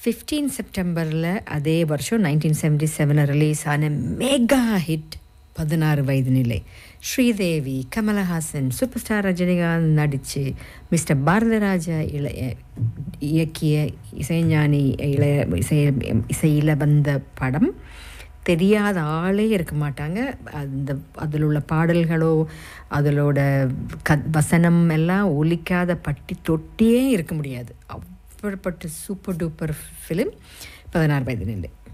fifteen செப்டம்பரில் அதே வருஷம் நைன்டீன் செவன்டி செவனில் ரிலீஸ் ஆன மெகா ஹிட் பதினாறு வயது நிலை ஸ்ரீதேவி கமலஹாசன் சூப்பர் ஸ்டார் ரஜினிகாந்த் நடித்து மிஸ்டர் பாரதராஜா இளைய இயக்கிய இசைஞானி இளைய இசை இசையில் வந்த படம் தெரியாத ஆளே இருக்க மாட்டாங்க அந்த அதில் உள்ள பாடல்களோ அதிலோட க வசனம் எல்லாம் ஒலிக்காத பட்டி தொட்டியே இருக்க முடியாது அப்படிப்பட்ட சூப்பர் டூப்பர் ஃபிலிம் பதினாறு வயது நிலை